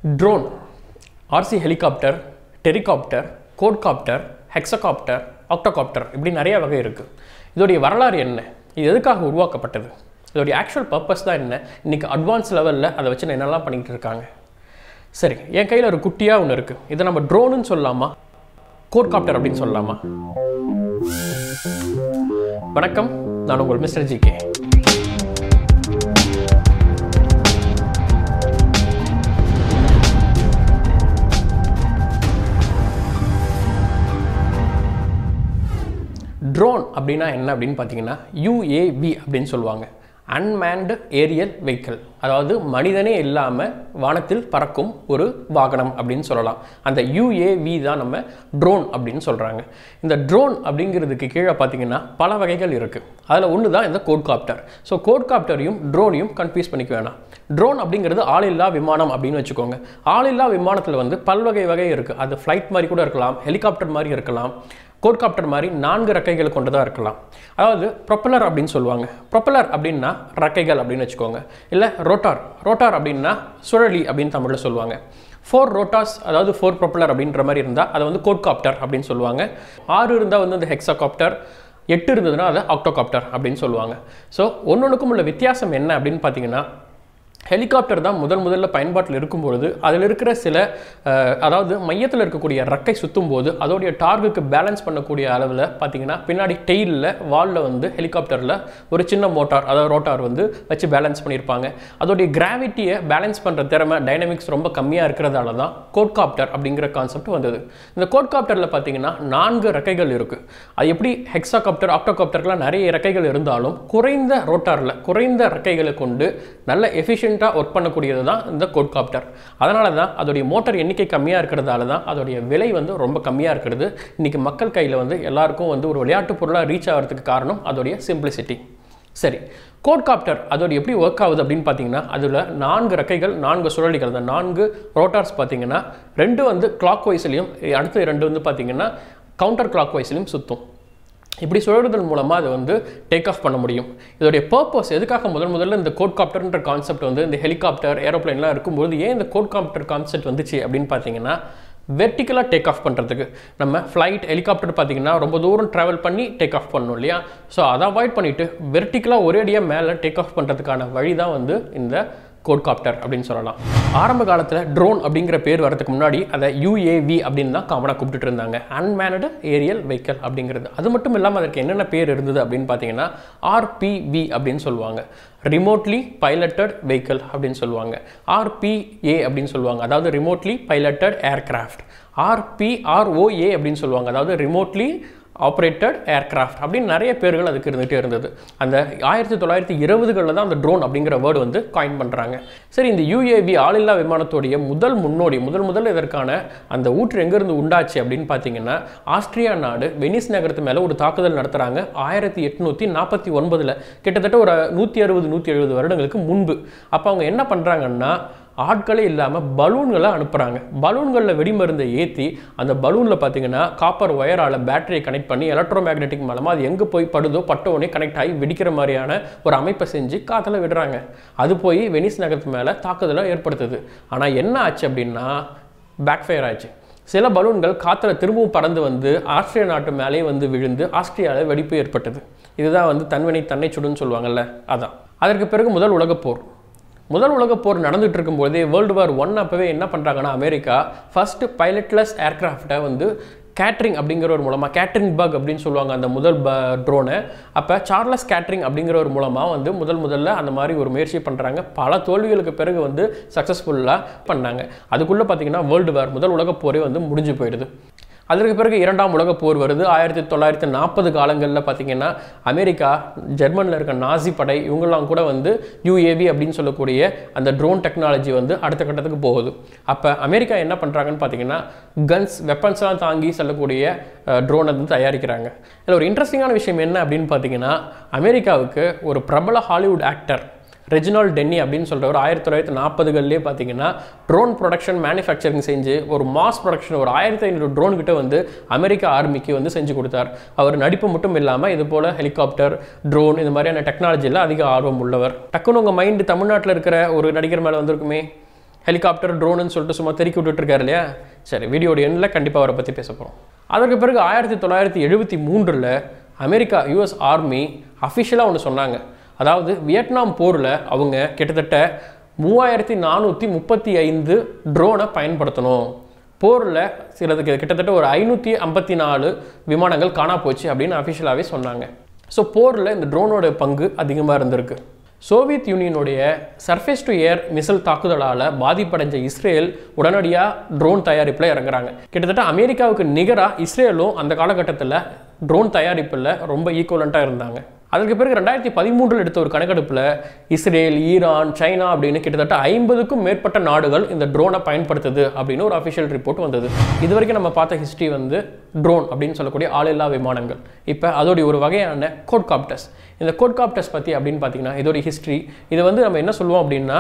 Drone RC helicopter tricopter quadcopter hexacopter octocopter இப்படி நிறைய வகை இருக்குது இதோடைய வரலாறு என்ன இது எதுக்காக உருவாக்கப்பட்டது இதோடைய ஆக்சுவல் பர்பஸ் தான் என்ன இன்றைக்கி அட்வான்ஸ் லெவலில் அதை வச்சு நான் என்னெல்லாம் பண்ணிக்கிட்டு இருக்காங்க சரி என் கையில் ஒரு குட்டியாக ஒன்று இருக்குது இதை நம்ம ட்ரோனுன்னு சொல்லலாமா கோட்காப்டர் அப்படின்னு சொல்லலாமா வணக்கம் நான் உங்கள் மிஸ்டர் ஜி கே ட்ரோன் அப்படின்னா என்ன அப்படின்னு பார்த்தீங்கன்னா யூஏவி அப்படின்னு சொல்லுவாங்க அன்மேன்டு ஏரியல் வெஹிக்கிள் அதாவது மனிதனே இல்லாமல் வானத்தில் பறக்கும் ஒரு வாகனம் அப்படின்னு சொல்லலாம் அந்த யூஏவி தான் நம்ம ட்ரோன் அப்படின்னு சொல்கிறாங்க இந்த ட்ரோன் அப்படிங்கிறதுக்கு கீழே பார்த்தீங்கன்னா பல வகைகள் இருக்குது அதில் ஒன்று தான் இந்த கோட்காப்டர் ஸோ கோட்காப்டரையும் ட்ரோனையும் கன்ஃபியூஸ் பண்ணிக்க வேணாம் ட்ரோன் அப்படிங்கிறது ஆளில்லா விமானம் அப்படின்னு வச்சுக்கோங்க ஆளில்லா விமானத்தில் வந்து பல்வகை வகை இருக்குது அது ஃப்ளைட் மாதிரி கூட இருக்கலாம் ஹெலிகாப்டர் மாதிரி இருக்கலாம் கோட்காப்டர் மாதிரி நான்கு ரெக்கைகள் கொண்டதாக இருக்கலாம் அதாவது ப்ரொப்பலர் அப்படின்னு சொல்லுவாங்க ப்ரொப்பலர் அப்படின்னா ரெக்கைகள் அப்படின்னு வச்சுக்கோங்க இல்லை ரோட்டார் ரோட்டார் அப்படின்னா சுழலி அப்படின்னு தமிழில் சொல்லுவாங்க ஃபோர் ரோட்டாஸ் அதாவது ஃபோர் ப்ரொப்பலர் அப்படின்ற மாதிரி இருந்தால் அதை வந்து கோட்காப்டர் அப்படின்னு சொல்லுவாங்க ஆறு இருந்தால் வந்து அந்த ஹெக்ஸாகாப்டர் எட்டு இருந்ததுன்னா அதை ஆக்டோகாப்டர் அப்படின்னு சொல்லுவாங்க ஸோ ஒன்னொன்றுக்கும் உள்ள வித்தியாசம் என்ன அப்படின்னு பார்த்தீங்கன்னா ஹெலிகாப்டர் தான் முதல் முதல்ல பயன்பாட்டில் இருக்கும்பொழுது அதில் இருக்கிற சில அஹ், அதாவது மையத்தில் இருக்கக்கூடிய ரெக்கை சுற்றும் போது அதோடைய டார்குக்கு பேலன்ஸ் பண்ணக்கூடிய அளவில் பார்த்தீங்கன்னா பின்னாடி டெயிலில் வாலில் வந்து ஹெலிகாப்டரில் ஒரு சின்ன மோட்டார் அதாவது ரோட்டார் வந்து வச்சு பேலன்ஸ் பண்ணியிருப்பாங்க அதோடைய கிராவிட்டியை பேலன்ஸ் பண்ணுற திறமை டைனமிக்ஸ் ரொம்ப கம்மியாக இருக்கிறதால தான் கோட்காப்டர் அப்படிங்கிற கான்செப்ட் வந்தது இந்த கோட்காப்டரில் பார்த்தீங்கன்னா நான்கு ரெக்கைகள் இருக்குது அது எப்படி ஹெக்ஸாகாப்டர் ஆக்டோகாப்டர்லாம் நிறைய ரெக்கைகள் இருந்தாலும் குறைந்த ரோட்டாரில் குறைந்த ரெக்கைகளை கொண்டு நல்ல எஃபிஷியண்ட்டாக ஒர்க் பண்ணக்கூடியது தான் இந்த கோட்காப்டர் அதனால தான் அதோடைய மோட்டார் எண்ணிக்கை கம்மியாக இருக்கிறதால தான் அதோடைய விலை வந்து ரொம்ப கம்மியாக இருக்கிறது இன்றைக்கி மக்கள் கையில் வந்து எல்லாருக்கும் வந்து ஒரு விளையாட்டு பொருளாக ரீச் ஆகிறதுக்கு காரணம் அதோடைய சிம்பிளிசிட்டி சரி கோட்காப்டர் அதோட எப்படி ஒர்க் ஆகுது அப்படின்னு பார்த்தீங்கன்னா அதில் நான்கு ரெக்கைகள் நான்கு சுழலிகள் அந்த நான்கு ரோட்டார்ஸ் பார்த்தீங்கன்னா ரெண்டு வந்து கிளாக் வைஸ்லையும் அடுத்த ரெண்டு வந்து பார்த்தீங்கன்னா கவுண்டர் கிளாக் வைஸ்லையும் சுற்றும் இப்படி சுழறுதல் மூலமாக அதை வந்து டேக் ஆஃப் பண்ண முடியும் இதோடைய பர்பஸ் எதுக்காக முதல் முதல்ல இந்த கோட்காப்டர்ன்ற கான்செப்ட் வந்து இந்த ஹெலிகாப்டர் ஏரோப்ளைன்லாம் இருக்கும்போது ஏன் இந்த கோட்காப்டர் கான்செப்ட் வந்துச்சு அப்படின்னு பார்த்தீங்கன்னா வெர்டிக்கலாக டேக் ஆஃப் பண்ணுறதுக்கு நம்ம ஃப்ளைட் ஹெலிகாப்டர் பார்த்தீங்கன்னா ரொம்ப தூரம் ட்ராவல் பண்ணி டேக் ஆஃப் பண்ணணும் இல்லையா ஸோ அதை அவாய்ட் பண்ணிவிட்டு வெர்டிக்கலாக ஒரேடியாக மேலே டேக் ஆஃப் பண்ணுறதுக்கான வழி தான் வந்து இந்த கோட்காப்டர் அப்படின்னு சொல்லலாம் ஆரம்ப காலத்தில் ட்ரோன் அப்படிங்கிற பேர் வரதுக்கு முன்னாடி அதை யூஏவி அப்படின்னு தான் காமனாக கூப்பிட்டுட்டு இருந்தாங்க அன்மேனடு ஏரியல் வெஹிக்கல் அப்படிங்கிறது அது மட்டும் இல்லாமல் அதற்கு என்னென்ன பேர் இருந்தது அப்படின்னு பார்த்தீங்கன்னா ஆர்பிவி அப்படின்னு சொல்லுவாங்க ரிமோட்லி பைலட்டட் வெஹிக்கல் அப்படின்னு சொல்லுவாங்க ஆர்பிஏ அப்படின்னு சொல்லுவாங்க அதாவது ரிமோட்லி பைலட்டட் ஏர்கிராஃப்ட் ஆர்பிஆர்ஓஏ அப்படின்னு சொல்லுவாங்க அதாவது ரிமோட்லி ஆப்ரேட்டட் ஏர்கிராஃப்ட் அப்படின்னு நிறைய பேர்கள் அதுக்கு இருந்துகிட்டே இருந்தது அந்த ஆயிரத்தி தொள்ளாயிரத்தி இருபதுகளில் தான் அந்த ட்ரோன் அப்படிங்கிற வேர்டு வந்து காயின் பண்ணுறாங்க சரி இந்த யூஏவி ஆளில்லா விமானத்தோடைய முதல் முன்னோடி முதல் முதல் இதற்கான அந்த ஊற்று எங்கேருந்து உண்டாச்சு அப்படின்னு பார்த்தீங்கன்னா ஆஸ்திரியா நாடு வெனிஸ் நகரத்து மேலே ஒரு தாக்குதல் நடத்துகிறாங்க ஆயிரத்தி எட்நூற்றி நாற்பத்தி ஒன்பதில் கிட்டத்தட்ட ஒரு நூற்றி அறுபது நூற்றி எழுபது வருடங்களுக்கு முன்பு அப்போ அவங்க என்ன பண்ணுறாங்கன்னா ஆட்களே இல்லாமல் பலூன்களை அனுப்புகிறாங்க பலூன்களில் வெடிமருந்தை ஏற்றி அந்த பலூனில் பார்த்தீங்கன்னா காப்பர் ஒயரால் பேட்டரியை கனெக்ட் பண்ணி எலக்ட்ரோ மேக்னெட்டிக் மூலமாக அது எங்கே போய் படுதோ பட்ட உடனே கனெக்ட் ஆகி வெடிக்கிற மாதிரியான ஒரு அமைப்பை செஞ்சு காற்றுல விடுறாங்க அது போய் வெனிஸ் நகரத்து மேலே தாக்குதலை ஏற்படுத்துது ஆனால் என்ன ஆச்சு அப்படின்னா பேக்ஃபயர் ஆச்சு சில பலூன்கள் காற்றுல திரும்பவும் பறந்து வந்து ஆஸ்திரியா நாட்டு மேலேயே வந்து விழுந்து ஆஸ்திரியாவில் வெடிப்பு ஏற்பட்டது இதுதான் வந்து தன்வினை தன்னை சுடுன்னு சொல்லுவாங்கல்ல அதான் அதற்கு பிறகு முதல் உலகப் போர் முதல் உலகப் போர் நடந்துட்டு இருக்கும்போதே வேர்ல்டு வார் ஒன் அப்போவே என்ன பண்ணுறாங்கன்னா அமெரிக்கா ஃபர்ஸ்ட் பைலட்லெஸ் ஏர்கிராஃப்டை வந்து கேட்ரிங் அப்படிங்கிற ஒரு மூலமாக கேட்ரிங் பக் அப்படின்னு சொல்லுவாங்க அந்த முதல் ப ட்ரோனை அப்போ சார்லஸ் கேட்ரிங் அப்படிங்கிற ஒரு மூலமாக வந்து முதல் முதல்ல அந்த மாதிரி ஒரு முயற்சி பண்ணுறாங்க பல தோல்விகளுக்கு பிறகு வந்து சக்ஸஸ்ஃபுல்லாக பண்ணாங்க அதுக்குள்ளே பார்த்தீங்கன்னா வேர்ல்டு வார் முதல் உலகப் போரே வந்து முடிஞ்சு போயிடுது அதற்கு பிறகு இரண்டாம் உலகப் போர் வருது ஆயிரத்தி தொள்ளாயிரத்தி நாற்பது காலங்களில் பார்த்தீங்கன்னா அமெரிக்கா ஜெர்மனில் இருக்க நாசி படை இவங்கெல்லாம் கூட வந்து யூஏவி அப்படின்னு சொல்லக்கூடிய அந்த ட்ரோன் டெக்னாலஜி வந்து அடுத்த கட்டத்துக்கு போகுது அப்போ அமெரிக்கா என்ன பண்ணுறாங்கன்னு பார்த்தீங்கன்னா கன்ஸ் வெப்பன்ஸ்லாம் தாங்கி செல்லக்கூடிய ட்ரோனை வந்து தயாரிக்கிறாங்க இதில் ஒரு இன்ட்ரெஸ்டிங்கான விஷயம் என்ன அப்படின்னு பார்த்தீங்கன்னா அமெரிக்காவுக்கு ஒரு பிரபல ஹாலிவுட் ஆக்டர் ரெஜினால் டென்னி அப்படின்னு சொல்கிறவர் ஆயிரத்தி தொள்ளாயிரத்தி நாற்பதுகள்லேயே பார்த்தீங்கன்னா ட்ரோன் ப்ரொடக்ஷன் மேனுஃபேக்சரிங் செஞ்சு ஒரு மாஸ் ப்ரொடக்ஷன் ஒரு ஆயிரத்தி ஐநூறு ட்ரோன் கிட்ட வந்து அமெரிக்கா ஆர்மிக்கு வந்து செஞ்சு கொடுத்தார் அவர் நடிப்பு மட்டும் இல்லாமல் இது போல் ஹெலிகாப்டர் ட்ரோன் இந்த மாதிரியான டெக்னாலஜியில் அதிக ஆர்வம் உள்ளவர் டக்குன்னு உங்கள் மைண்டு தமிழ்நாட்டில் இருக்கிற ஒரு நடிகர் மேலே வந்திருக்குமே ஹெலிகாப்டர் ட்ரோனுன்னு சொல்லிட்டு சும்மா தெருக்கி விட்டுட்டு இருக்காரு இல்லையா சரி வீடியோட எண்ணில் கண்டிப்பாக அவரை பற்றி பேச போகிறோம் அதற்கு பிறகு ஆயிரத்தி தொள்ளாயிரத்தி எழுபத்தி மூன்றில் அமெரிக்கா யுஎஸ் ஆர்மி அஃபிஷியலாக ஒன்று சொன்னாங்க அதாவது வியட்நாம் போரில் அவங்க கிட்டத்தட்ட மூவாயிரத்தி நானூற்றி முப்பத்தி ஐந்து ட்ரோனை பயன்படுத்தணும் போரில் சிலதுக்கு கிட்டத்தட்ட ஒரு ஐநூற்றி ஐம்பத்தி நாலு விமானங்கள் காணா போச்சு அப்படின்னு அஃபிஷியலாகவே சொன்னாங்க ஸோ போரில் இந்த ட்ரோனோட பங்கு அதிகமாக இருந்திருக்கு சோவியத் யூனியனுடைய சர்ஃபேஸ் டு ஏர் மிசைல் தாக்குதலால் பாதிப்படைஞ்ச இஸ்ரேல் உடனடியாக ட்ரோன் தயாரிப்பில் இறங்குறாங்க கிட்டத்தட்ட அமெரிக்காவுக்கு நிகராக இஸ்ரேலும் அந்த காலகட்டத்தில் ட்ரோன் தயாரிப்பில் ரொம்ப ஈக்குவலண்ட்டாக இருந்தாங்க அதற்கு பிறகு ரெண்டாயிரத்தி பதிமூன்றில் எடுத்த ஒரு கணக்கெடுப்பில் இஸ்ரேல் ஈரான் சைனா அப்படின்னு கிட்டத்தட்ட ஐம்பதுக்கும் மேற்பட்ட நாடுகள் இந்த ட்ரோனை பயன்படுத்துது அப்படின்னு ஒரு அஃபிஷியல் ரிப்போர்ட் வந்தது இது வரைக்கும் நம்ம பார்த்த ஹிஸ்ட்ரி வந்து ட்ரோன் அப்படின்னு சொல்லக்கூடிய ஆளில்லா விமானங்கள் இப்போ அதோடைய ஒரு வகையான கோட்காப்டர்ஸ் இந்த கோட்காப்டர்ஸ் பற்றி அப்படின்னு பார்த்தீங்கன்னா இதோடைய ஹிஸ்ட்ரி இதை வந்து நம்ம என்ன சொல்லுவோம் அப்படின்னா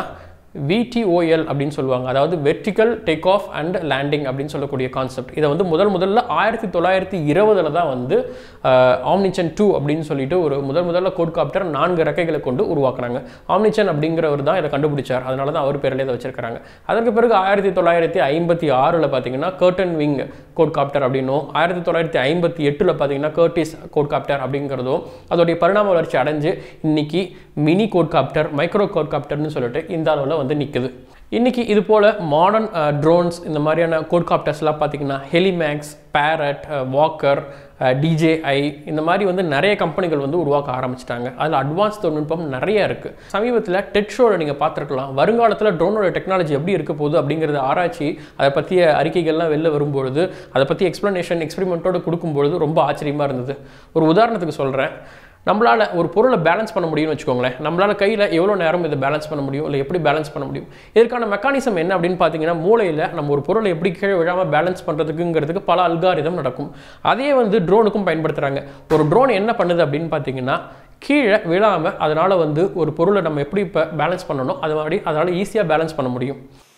விடிஓஎல் அப்படின்னு சொல்லுவாங்க அதாவது vertical take off and landing அப்படின்னு சொல்லக்கூடிய கான்செப்ட் இதை வந்து முதல் முதல்ல ஆயிரத்தி தொள்ளாயிரத்தி இருபதில் தான் வந்து ஆம்னிச்சன் டூ அப்படின்னு சொல்லிட்டு ஒரு முதல் முதல்ல கோட்காப்டர் நான்கு ரெக்கைகளை கொண்டு உருவாக்குனாங்க ஆம்னிச்சன் அப்படிங்கிறவர் தான் இதை கண்டுபிடிச்சார் அதனால தான் அவர் பேரில் இதை வச்சிருக்காங்க அதற்கு பிறகு ஆயிரத்தி தொள்ளாயிரத்தி ஐம்பத்தி ஆறில் பார்த்தீங்கன்னா கர்டன் விங் கோட்காப்டர் அப்படின்னும் ஆயிரத்தி தொள்ளாயிரத்தி ஐம்பத்தி எட்டில் பார்த்தீங்கன்னா கர்டிஸ் கோட்காப்டர் அப்படிங்கிறதும் அதோடைய பரிணாம வளர்ச்சி அடைஞ்சு இன்னைக்கு மினி கோட்காப்டர் மைக்ரோ கோட்காப்டர்னு சொல்லிட்டு இந்த அளவில் வந்து நிற்குது இன்றைக்கி இது போல் மாடர்ன் ட்ரோன்ஸ் இந்த மாதிரியான கோட்காப்டர்ஸ்லாம் பார்த்தீங்கன்னா ஹெலிமேக்ஸ் பேரட் வாக்கர் டிஜேஐ இந்த மாதிரி வந்து நிறைய கம்பெனிகள் வந்து உருவாக்க ஆரம்பிச்சிட்டாங்க அதில் அட்வான்ஸ் தொழில்நுட்பம் நிறைய இருக்குது சமீபத்தில் டெட் ஷோவில் நீங்கள் பார்த்துருக்கலாம் வருங்காலத்தில் ட்ரோனோட டெக்னாலஜி எப்படி இருக்க போகுது அப்படிங்கிறது ஆராய்ச்சி அதை பற்றிய அறிக்கைகள்லாம் வெளில வரும்பொழுது அதை பற்றி எக்ஸ்ப்ளனேஷன் எக்ஸ்பெரிமெண்ட்டோடு கொடுக்கும்பொழுது ரொம்ப ஆச்சரியமாக இருந்தது ஒரு உதாரணத்துக்கு சொல்கிறேன் நம்மளால் ஒரு பொருளை பேலன்ஸ் பண்ண முடியும்னு வச்சுக்கோங்களேன் நம்மளால் கையில் எவ்வளோ நேரம் இதை பேலன்ஸ் பண்ண முடியும் இல்லை எப்படி பேலன்ஸ் பண்ண முடியும் இதற்கான மெக்கானிசம் என்ன அப்படின்னு பார்த்தீங்கன்னா மூளையில் நம்ம ஒரு பொருளை எப்படி கீழே விழாமல் பேலன்ஸ் பண்ணுறதுக்குங்கிறதுக்கு பல அல்காரிதம் நடக்கும் அதே வந்து ட்ரோனுக்கும் பயன்படுத்துகிறாங்க ஒரு ட்ரோன் என்ன பண்ணுது அப்படின்னு பார்த்தீங்கன்னா கீழே விழாமல் அதனால் வந்து ஒரு பொருளை நம்ம எப்படி இப்போ பேலன்ஸ் பண்ணணும் அது மாதிரி அதனால் ஈஸியாக பேலன்ஸ் பண்ண முடியும்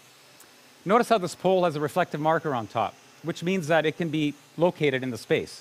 Notice how this pole has a reflective marker on top, which means that it can be located in the space.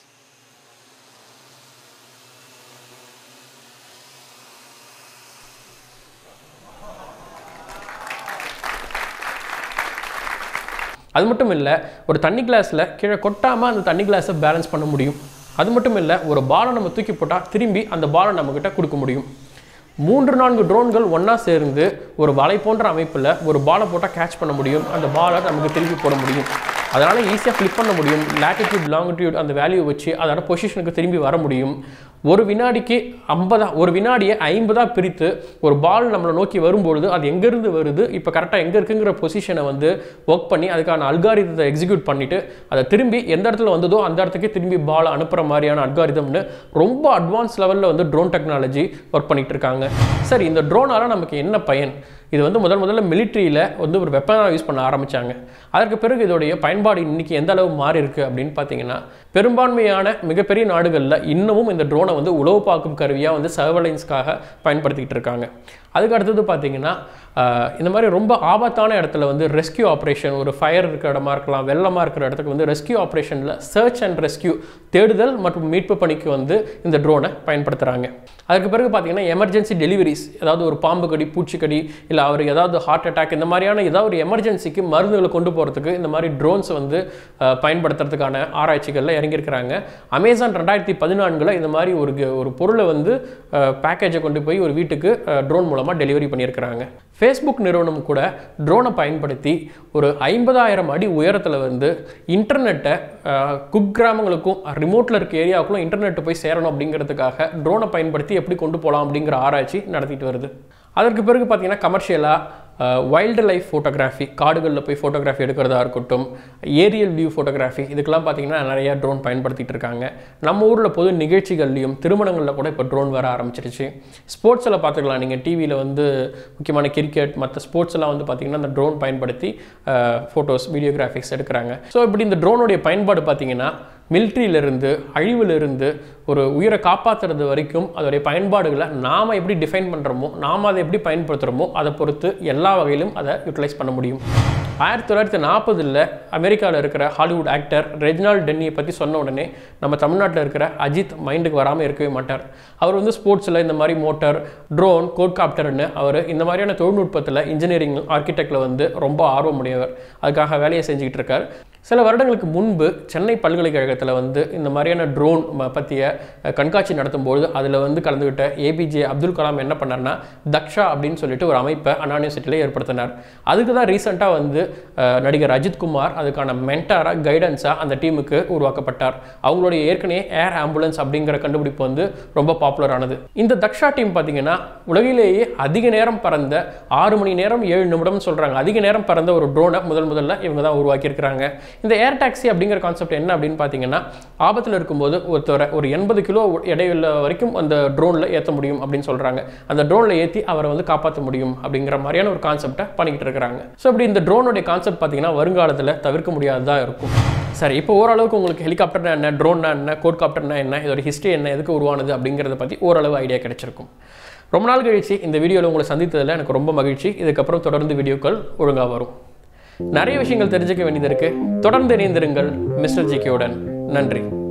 அது மட்டும் இல்லை ஒரு தண்ணி கிளாஸில் கீழே கொட்டாமல் அந்த தண்ணி கிளாஸை பேலன்ஸ் பண்ண முடியும் அது மட்டும் இல்லை ஒரு பாலை நம்ம தூக்கி போட்டால் திரும்பி அந்த பாலை நம்மக்கிட்ட கொடுக்க முடியும் மூன்று நான்கு ட்ரோன்கள் ஒன்றா சேர்ந்து ஒரு வலை போன்ற அமைப்பில் ஒரு பாலை போட்டால் கேட்ச் பண்ண முடியும் அந்த பாலை நமக்கு திருப்பி போட முடியும் அதனால் ஈஸியாக ஃப்ளிப் பண்ண முடியும் லேட்டிடியூட் லாங்கிடியூட் அந்த வேல்யூ வச்சு அதோட பொசிஷனுக்கு திரும்பி வர முடியும் ஒரு வினாடிக்கு ஐம்பதா ஒரு வினாடியை ஐம்பதாக பிரித்து ஒரு பால் நம்மளை நோக்கி வரும்பொழுது அது எங்கேருந்து வருது இப்போ கரெக்டாக எங்கே இருக்குங்கிற பொசிஷனை வந்து ஒர்க் பண்ணி அதுக்கான அல்காரிதத்தை எக்ஸிக்யூட் பண்ணிவிட்டு அதை திரும்பி எந்த இடத்துல வந்ததோ அந்த இடத்துக்கே திரும்பி பால் அனுப்புகிற மாதிரியான அல்காரிதம்னு ரொம்ப அட்வான்ஸ் லெவலில் வந்து ட்ரோன் டெக்னாலஜி ஒர்க் பண்ணிகிட்டு இருக்காங்க சரி இந்த ட்ரோனால் நமக்கு என்ன பயன் இது வந்து முதல் முதல்ல மிலிட்ரியில் வந்து ஒரு வெப்பனாக யூஸ் பண்ண ஆரம்பித்தாங்க அதற்கு பிறகு இதோடைய பயன்பாடு இன்றைக்கி எந்த அளவு மாறி இருக்குது அப்படின்னு பார்த்தீங்கன்னா பெரும்பான்மையான மிகப்பெரிய நாடுகளில் இன்னமும் இந்த ட்ரோனை வந்து உளவு பார்க்கும் கருவியாக வந்து சர்வலைன்ஸ்க்காக பயன்படுத்திக்கிட்டு இருக்காங்க அதுக்கு அடுத்தது பார்த்தீங்கன்னா இந்த மாதிரி ரொம்ப ஆபத்தான இடத்துல வந்து ரெஸ்கியூ ஆப்ரேஷன் ஒரு ஃபயர் இருக்கிற இடமா இருக்கலாம் வெள்ளமாக இருக்கிற இடத்துக்கு வந்து ரெஸ்கியூ ஆப்ரேஷனில் சர்ச் அண்ட் ரெஸ்கியூ தேடுதல் மற்றும் மீட்பு பணிக்கு வந்து இந்த ட்ரோனை பயன்படுத்துகிறாங்க அதுக்கு பிறகு பார்த்தீங்கன்னா எமர்ஜென்சி டெலிவரிஸ் ஏதாவது ஒரு பாம்பு கடி பூச்சிக்கடி இல்லை அவருக்கு ஏதாவது ஹார்ட் அட்டாக் இந்த மாதிரியான ஏதாவது ஒரு எமர்ஜென்சிக்கு மருந்துகளை கொண்டு போகிறதுக்கு இந்த மாதிரி ட்ரோன்ஸ் வந்து பயன்படுத்துறதுக்கான ஆராய்ச்சிகளில் இறங்கியிருக்கிறாங்க அமேசான் ரெண்டாயிரத்தி பதினான்கில் இந்த மாதிரி ஒரு ஒரு பொருளை வந்து பேக்கேஜை கொண்டு போய் ஒரு வீட்டுக்கு ட்ரோன் மூலமாக டெலிவரி பண்ணியிருக்கிறாங்க ஃபேஸ்புக் நிறுவனம் கூட ட்ரோனை பயன்படுத்தி ஒரு ஐம்பதாயிரம் அடி உயரத்தில் வந்து இன்டர்நெட்டை குக்கிராமங்களுக்கும் ரிமோட்டில் இருக்க ஏரியாவுக்கும் இன்டர்நெட் போய் சேரணும் அப்படிங்கிறதுக்காக ட்ரோனை பயன்படுத்தி எப்படி கொண்டு போகலாம் அப்படிங்கிற ஆராய்ச்சி நடத்திட்டு வருது அதற்கு பிறகு பார்த்தீங்கன்னா கமர்ஷியலாக வைல்டு லைஃப் ஃபோட்டோகிராஃபி காடுகளில் போய் ஃபோட்டோகிராஃபி எடுக்கிறதா இருக்கட்டும் ஏரியல் வியூ ஃபோட்டோகிராஃபி இதுக்கெல்லாம் பார்த்தீங்கன்னா நிறைய ட்ரோன் பயன்படுத்திகிட்டு இருக்காங்க நம்ம ஊரில் பொது நிகழ்ச்சிகள்லையும் திருமணங்களில் கூட இப்போ ட்ரோன் வர ஆரம்பிச்சிருச்சு ஸ்போர்ட்ஸில் பார்த்துக்கலாம் நீங்கள் டிவியில் வந்து முக்கியமான கிரிக்கெட் மற்ற ஸ்போர்ட்ஸ் எல்லாம் வந்து பார்த்திங்கன்னா அந்த ட்ரோன் பயன்படுத்தி ஃபோட்டோஸ் வீடியோகிராஃபிக்ஸ் எடுக்கிறாங்க ஸோ இப்படி இந்த ட்ரோனுடைய பயன்பாடு பார்த்தீங்கன்னா மிலிட்ரியிலிருந்து அழிவிலிருந்து ஒரு உயிரை காப்பாற்றுறது வரைக்கும் அதோடைய பயன்பாடுகளை நாம் எப்படி டிஃபைன் பண்ணுறோமோ நாம் அதை எப்படி பயன்படுத்துகிறோமோ அதை பொறுத்து எல்லா வகையிலும் அதை யூட்டிலைஸ் பண்ண முடியும் ஆயிரத்தி தொள்ளாயிரத்தி நாற்பதில் அமெரிக்காவில் இருக்கிற ஹாலிவுட் ஆக்டர் ரெஜினால் டென்னியை பற்றி சொன்ன உடனே நம்ம தமிழ்நாட்டில் இருக்கிற அஜித் மைண்டுக்கு வராமல் இருக்கவே மாட்டார் அவர் வந்து ஸ்போர்ட்ஸில் இந்த மாதிரி மோட்டார் ட்ரோன் கோட்காப்டர்னு அவர் இந்த மாதிரியான தொழில்நுட்பத்தில் இன்ஜினியரிங் ஆர்கிடெக்டில் வந்து ரொம்ப ஆர்வமுடையவர் அதுக்காக வேலையை செஞ்சுக்கிட்டு இருக்கார் சில வருடங்களுக்கு முன்பு சென்னை பல்கலைக்கழகத்தில் வந்து இந்த மாதிரியான ட்ரோன் பற்றிய கண்காட்சி நடத்தும்போது அதில் வந்து கலந்துக்கிட்ட ஏபிஜே அப்துல் கலாம் என்ன பண்ணார்னா தக்ஷா அப்படின்னு சொல்லிட்டு ஒரு அமைப்பை அண்ணா யூனிவர்சிட்டியில் ஏற்படுத்தினார் அதுக்கு தான் ரீசெண்டாக வந்து அஹ், நடிகர் அஜித் குமார் அதுக்கான மென்டாராக கைடன்ஸாக அந்த டீமுக்கு உருவாக்கப்பட்டார் அவங்களுடைய ஏற்கனவே ஏர் ஆம்புலன்ஸ் அப்படிங்கிற கண்டுபிடிப்பு வந்து ரொம்ப பாப்புலர் ஆனது இந்த தக்ஷா டீம் பார்த்தீங்கன்னா உலகிலேயே அதிக நேரம் பறந்த ஆறு மணி நேரம் ஏழு நிமிடம்னு சொல்கிறாங்க அதிக நேரம் பறந்த ஒரு ட்ரோனை முதல் முதல்ல இவங்க தான் உருவாக்கியிருக்கிறாங்க இந்த ஏர் டாக்ஸி அப்படிங்கிற கான்செப்ட் என்ன அப்படின்னு பார்த்தீங்கன்னா ஆபத்தில் இருக்கும்போது ஒருத்தரை ஒரு எண்பது கிலோ இடையுள்ள வரைக்கும் அந்த ட்ரோனில் ஏற்ற முடியும் அப்படின்னு சொல்கிறாங்க அந்த ட்ரோனில் ஏற்றி அவரை வந்து காப்பாற்ற முடியும் அப்படிங்கிற மாதிரியான ஒரு கான்செப்டை பண்ணிக்கிட்டு இருக்கிறாங்க ஸோ இப்படி இந்த ட்ரோனுடைய கான்செப்ட் பார்த்தீங்கன்னா வருங்காலத்தில் தவிர்க்க முடியாததாக இருக்கும் சரி இப்போ ஓரளவுக்கு உங்களுக்கு ஹெலிகாப்டர்னா என்ன ட்ரோன்னா என்ன கோட்காப்டர்னா என்ன இதோட ஹிஸ்ட்ரி என்ன எதுக்கு உருவானது அப்படிங்கிறத பற்றி ஓரளவு ஐடியா கிடைச்சிருக்கும் ரொம்ப நாள் கழிச்சு இந்த வீடியோவில் உங்களை சந்தித்ததில் எனக்கு ரொம்ப மகிழ்ச்சி இதுக்கப்புறம் தொடர்ந்து வீடியோக்கள் ஒழுங்காக வரும் நிறைய விஷயங்கள் தெரிஞ்சுக்க வேண்டியது இருக்கு தொடர்ந்து இணைந்திருங்கள் மிஸ்டர் ஜிகேவுடன் நன்றி